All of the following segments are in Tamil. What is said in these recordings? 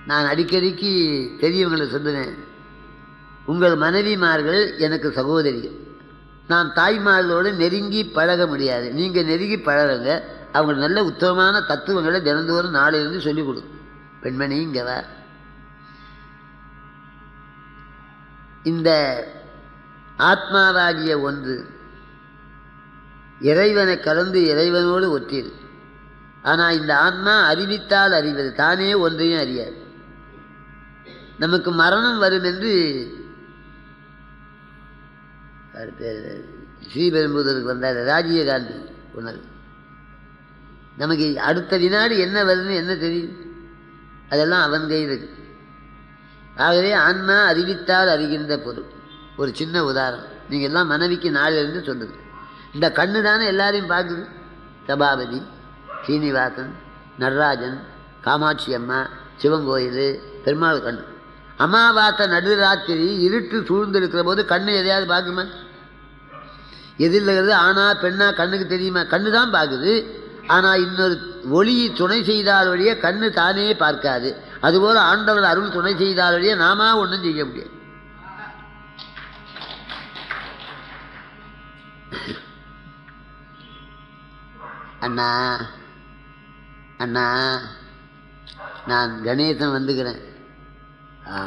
நான் அடிக்கடிக்கு பெரியவங்களை சொல்லுவேன் உங்கள் மனைவிமார்கள் எனக்கு சகோதரிகள் நான் தாய்மார்களோடு நெருங்கி பழக முடியாது நீங்கள் நெருங்கி பழகுங்க அவங்க நல்ல உத்தமமான தத்துவங்களை தினந்தோறும் நாளிலிருந்து சொல்லிக் கொடுங்க பெண்மணி இங்கே வா இந்த ஆத்மாவாகிய ஒன்று இறைவனை கலந்து இறைவனோடு ஒற்றியது ஆனால் இந்த ஆன்மா அறிவித்தால் அறிவது தானே ஒன்றையும் அறியாது நமக்கு மரணம் வரும் என்று அவர் பேர் ஸ்ரீபெரும்புதூருக்கு வந்தார் ராஜீவ்காந்தி உணர்வு நமக்கு அடுத்த வினாடி என்ன வருதுன்னு என்ன தெரியும் அதெல்லாம் அவன் கையில் இருக்கு ஆகவே ஆன்மா அறிவித்தால் அறிகின்ற பொருள் ஒரு சின்ன உதாரணம் நீங்கள் எல்லாம் மனைவிக்கு நாளிலிருந்து சொல்லுது இந்த கண்ணு தானே எல்லாரையும் பார்க்குது சபாபதி சீனிவாசன் நடராஜன் காமாட்சி அம்மா சிவங்கோயில் பெருமாள் கண்ணு அமாவாசை நடுராத்திரி இருட்டு சூழ்ந்திருக்கிற போது கண்ணு எதையாவது பார்க்குமா எதிரில் இருக்கிறது ஆனா பெண்ணா கண்ணுக்கு தெரியுமா கண்ணு தான் பார்க்குது ஆனால் இன்னொரு ஒளியை துணை செய்தால் வழியே கண்ணு தானே பார்க்காது அதுபோல ஆண்டவர் அருள் துணை செய்தால் வழியே நாம ஒன்றும் செய்ய முடியாது அண்ணா அண்ணா நான் கணேசன் வந்துக்கிறேன் ஆ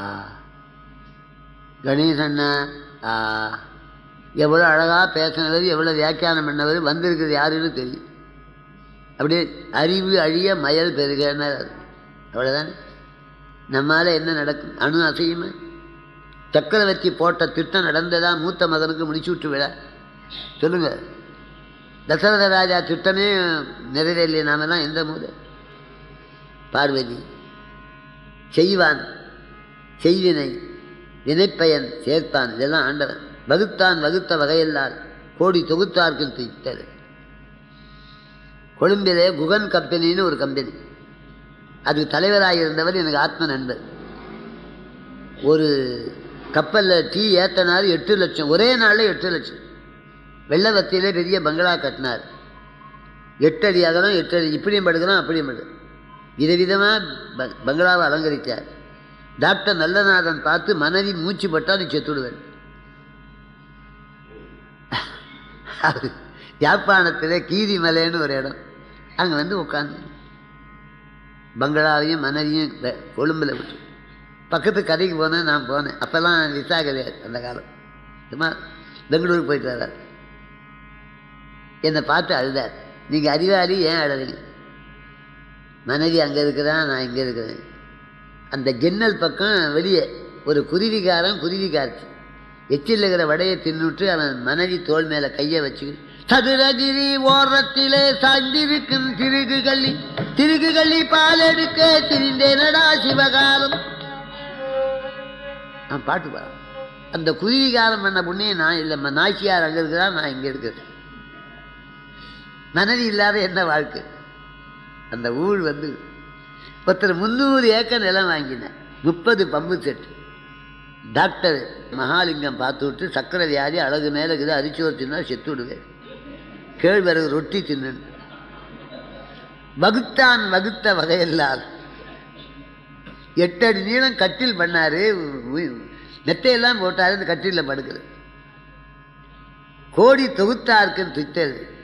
கணேசண்ணா ஆ எவ்வளோ அழகாக பேசினவர் எவ்வளோ வியாக்கியானம் பண்ணவர் வந்திருக்கிறது யாருன்னு தெரியும் அப்படியே அறிவு அழிய மயல் பெருகன்னு அவ்வளோதானே நம்மால் என்ன நடக்கும் அணு அசையுமா சக்கரவர்த்தி போட்ட திட்டம் நடந்ததா மூத்த மகனுக்கு முடிச்சு விட்டு விட சொல்லுங்க தசரத ராஜா திட்டமே நிறைவேறலையே நாமெல்லாம் எந்த மூத பார்வதி செய்வான் செய்வினை வினைப்பயன் சேர்த்தான் இதெல்லாம் ஆண்டவன் வகுத்தான் வகுத்த வகையெல்லாம் கோடி தொகுத்தார்க்கு திட்டது கொழும்பிலே குகன் கம்பெனின்னு ஒரு கம்பெனி அது தலைவராக இருந்தவர் எனக்கு ஆத்ம நண்பர் ஒரு கப்பலில் டீ ஏத்தனார் எட்டு லட்சம் ஒரே நாளில் எட்டு லட்சம் வெள்ளவத்தியிலே பெரிய பங்களா கட்டினார் எட்டு அடி அகலம் எட்டு அடி இப்படியும் படுக்கலாம் அப்படியும் படு விதவிதமாக பங்களாவை அலங்கரித்தார் டாக்டர் நல்லநாதன் பார்த்து மனைவி மூச்சு பட்டா நீ செத்துடுவேன் யாழ்ப்பாணத்தில் கீரிமலைன்னு ஒரு இடம் அங்கே வந்து உட்காந்து பங்களாவையும் மனைவியும் வெ- கொழும்புல விட்டு பக்கத்து கடைக்கு போனேன் நான் போனேன் அப்போல்லாம் விசா கிடையாது அந்த காலம் சும்மா பெங்களூருக்கு போயிட்டு வர்றார் என்னை பார்த்து அழுதார் நீங்கள் அறிவாளி ஏன் அழறீங்க மனைவி அங்கே இருக்கிறா நான் இங்கே இருக்கிறேன் அந்த ஜன்னல் பக்கம் வெளியே ஒரு குருவிகாரன் குருவிகார்த்தி எச்சில் இருக்கிற வடையை தின்னுட்டு அவன் மனைவி தோள் மேலே கையை வச்சு சதுரகிரி ஓரத்திலே சாய்ந்திருக்கும் திருகு கள்ளி திருகு கள்ளி பால் எடுக்க திரிந்தேனடா சிவகாலம் நான் பாட்டு பாடு அந்த குருவிகாரம் பண்ண புண்ணிய நான் இல்லை நாய்ச்சியார் அங்கே இருக்கிறா நான் இங்கே இருக்கிறேன் மனைவி இல்லாத என்ன வாழ்க்கை அந்த ஊழ் வந்து ஒருத்தர் முந்நூறு ஏக்கர் நிலம் வாங்கினேன் முப்பது பம்பு செட் டாக்டர் மகாலிங்கம் பார்த்து விட்டு சக்கரை வியாதி அழகு மேலே இருக்குது அரிச்சோறு தின்னா செத்து விடுவேன் கேழ்வரகு ரொட்டி தின்னு வகுத்தான் வகுத்த வகையெல்லாம் எட்டு அடி நீளம் கட்டில் பண்ணாரு உ- மெத்தையெல்லாம் போட்டாரு இந்த கட்டிலில் படுக்குது கோடி தொகுத்தார்க்குன்னு திட்டது